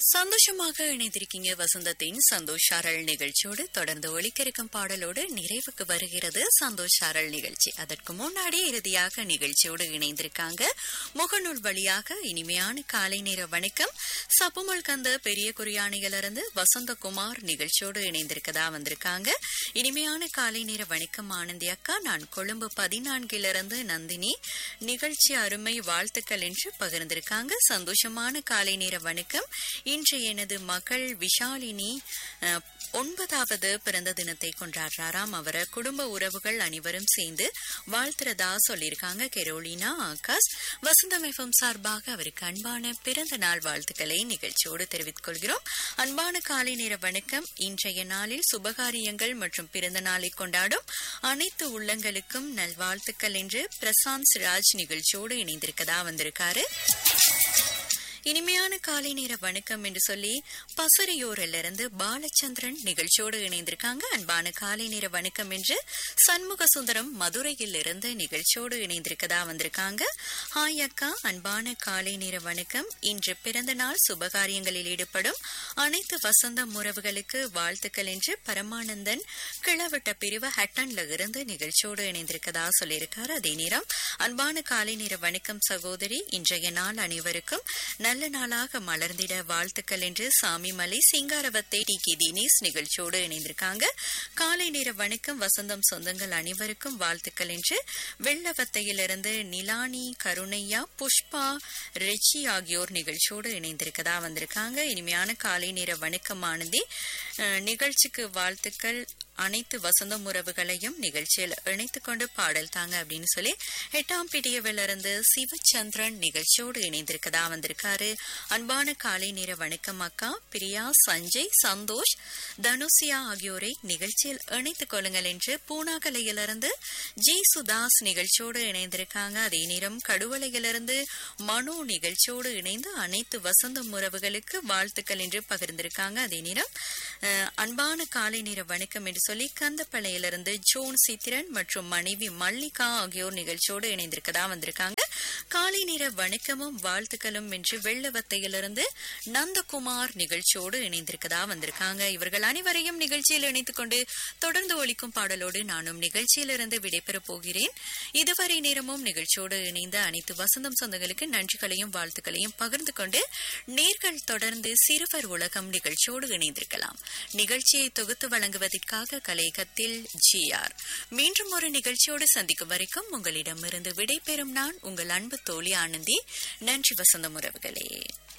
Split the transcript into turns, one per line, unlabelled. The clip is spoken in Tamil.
சந்தோஷமாக இணைந்திருக்கீங்க வசந்தத்தின் சந்தோஷ் சாரல் நிகழ்ச்சியோடு தொடர்ந்து ஒளிக்கரிக்கும் பாடலோடு நிறைவுக்கு வருகிறது சந்தோஷ் சாரல் நிகழ்ச்சி அதற்கு முன்னாடி இறுதியாக நிகழ்ச்சியோடு இணைந்திருக்காங்க முகநூல் வழியாக இனிமையான காலை நேர வணக்கம் சப்புமல் கந்த பெரிய குறியாணியிலிருந்து வசந்தகுமார் நிகழ்ச்சியோடு இணைந்திருக்கதா வந்திருக்காங்க இனிமையான காலை நேர வணக்கம் ஆனந்தி அக்கா நான் கொழும்பு பதினான்கிலிருந்து நந்தினி நிகழ்ச்சி அருமை வாழ்த்துக்கள் என்று பகிர்ந்திருக்காங்க சந்தோஷமான காலை நேர வணக்கம் இன்று எனது மகள் விஷாலினி அஹ், ஒன்பதாவது பிறந்த தினத்தை கொண்டாடுறாராம் அவரை குடும்ப உறவுகள் அனைவரும் சேர்ந்து வாழ்த்துறதா சொல்லியிருக்காங்க கெரோலினா ஆகாஷ் வசந்தம் எஃப்எம் சார்பாக அவருக்கு அன்பான பிறந்த நாள் வாழ்த்துக்களை நிகழ்ச்சியோடு தெரிவித்துக் கொள்கிறோம் அன்பான காலை நேர வணக்கம் இன்றைய நாளில் சுபகாரியங்கள் மற்றும் பிறந்த நாளை கொண்டாடும் அனைத்து உள்ளங்களுக்கும் நல்வாழ்த்துக்கள் என்று பிரசாந்த் சிராஜ் நிகழ்ச்சியோடு இணைந்திருக்கதா வந்திருக்காரு இனிமையான காலை நேர வணக்கம் என்று சொல்லி பசுரையூரிலிருந்து பாலச்சந்திரன் நிகழ்ச்சியோடு இணைந்திருக்காங்க அன்பான காலை நேர வணக்கம் என்று சண்முக சுந்தரம் மதுரையில் இருந்து நிகழ்ச்சியோடு இணைந்திருக்கதா வந்திருக்காங்க ஹாய் அக்கா அன்பான காலை நேர வணக்கம் இன்று பிறந்த நாள் சுபகாரியங்களில் ஈடுபடும் அனைத்து வசந்த உறவுகளுக்கு வாழ்த்துக்கள் என்று பரமானந்தன் கிளவட்ட பிரிவு ஹட்டன்ல இருந்து நிகழ்ச்சியோடு இணைந்திருக்கதா சொல்லியிருக்காரு அதே நேரம் அன்பான காலை நேர வணக்கம் சகோதரி இன்றைய நாள் அனைவருக்கும் நல்ல நாளாக மலர்ந்திட வாழ்த்துக்கள் என்று சாமிமலை சிங்காரவத்தை டி கே தினேஷ் நிகழ்ச்சியோடு இணைந்திருக்காங்க காலை நேர வணக்கம் வசந்தம் சொந்தங்கள் அனைவருக்கும் வாழ்த்துக்கள் என்று வெள்ளவத்தையிலிருந்து நிலானி கருணையா புஷ்பா ரெச்சி ஆகியோர் நிகழ்ச்சியோடு இணைந்திருக்கதா வந்திருக்காங்க இனிமையான காலை நேர வணக்கம் ஆனந்தி அஹ், நிகழ்ச்சிக்கு வாழ்த்துக்கள் அனைத்து வசந்தம் உறவுகளையும் நிகழ்ச்சியில் இணைத்துக் கொண்டு பாடல் தாங்க அப்படின்னு சொல்லி எட்டாம் பிடியவிலிருந்து சிவச்சந்திரன் நிகழ்ச்சியோடு இணைந்திருக்கதா வந்திருக்காரு அன்பான காலை நேர வணக்கம் அக்கா பிரியா சஞ்சய் சந்தோஷ் தனுசியா ஆகியோரை நிகழ்ச்சியில் இணைத்துக் கொள்ளுங்கள் என்று பூனாகலையிலிருந்து ஜி சுதாஸ் நிகழ்ச்சியோடு இணைந்திருக்காங்க அதே நேரம் கடுவலையிலிருந்து மனு நிகழ்ச்சியோடு இணைந்து அனைத்து வசந்தம் உறவுகளுக்கு வாழ்த்துக்கள் என்று பகிர்ந்திருக்காங்க அதே நேரம் அஹ், அன்பான காலை நேர வணக்கம் என்று சொல்லி கந்தப்பளையிலிருந்து ஜோன் சித்திரன் மற்றும் மனைவி மல்லிகா ஆகியோர் நிகழ்ச்சியோடு இணைந்திருக்கதா வந்திருக்காங்க காலை நேர வணக்கமும் வாழ்த்துக்களும் என்று வெள்ளவத்தையிலிருந்து நந்தகுமார் நிகழ்ச்சியோடு இணைந்திருக்கதா வந்திருக்காங்க இவர்கள் அனைவரையும் நிகழ்ச்சியில் இணைத்துக் கொண்டு தொடர்ந்து ஒலிக்கும் பாடலோடு நானும் நிகழ்ச்சியிலிருந்து விடைபெறப் போகிறேன் இதுவரை நேரமும் நிகழ்ச்சியோடு இணைந்த அனைத்து வசந்தம் சொந்தங்களுக்கு நன்றிகளையும் வாழ்த்துக்களையும் பகிர்ந்து கொண்டு நேர்கள் தொடர்ந்து சிறுவர் உலகம் நிகழ்ச்சியோடு இணைந்திருக்கலாம் நிகழ்ச்சியை தொகுத்து வழங்குவதற்காக கலையகத்தில் ஜி ஆர் மீண்டும் ஒரு நிகழ்ச்சியோடு சந்திக்கும் வரைக்கும் உங்களிடமிருந்து விடைபெறும் நான் உங்கள் அன்பு தோழி ஆனந்தி நன்றி வசந்தம் உறவுகளே